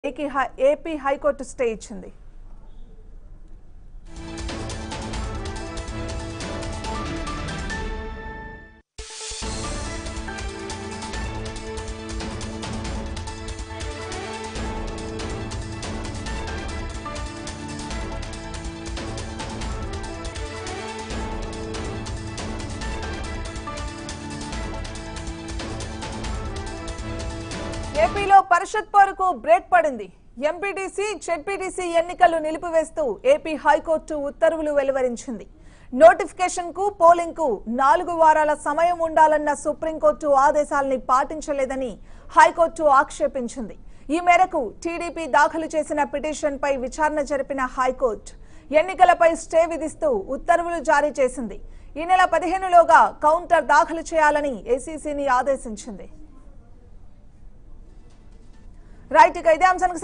AP high- AP high court stay ఇచ్చింది ఏపీలో పరిషత్ పోరుకు బ్రేక్ పడింది ఎంపీటీసీ జెడ్పీటీసీ ఎన్నికలు నిలిపివేస్తూ ఏపీ హైకోర్టు ఉత్తర్వులు వెలువరించింది నోటిఫికేషన్ కు పోలింగ్ కు నాలుగు వారాల సమయం ఉండాలన్న సుప్రీంకోర్టు ఆదేశాలని పాటించలేదని హైకోర్టు ఆక్షేపించింది ఈ మేరకు టీడీపీ దాఖలు చేసిన పిటిషన్ పై విచారణ జరిపిన హైకోర్టు ఎన్నికలపై స్టే విధిస్తూ ఉత్తర్వులు జారీ చేసింది ఈ నెల పదిహేనులోగా కౌంటర్ దాఖలు చేయాలని ఏసీసీని ఆదేశించింది రైట్ ఇక ఇదే అంశానికి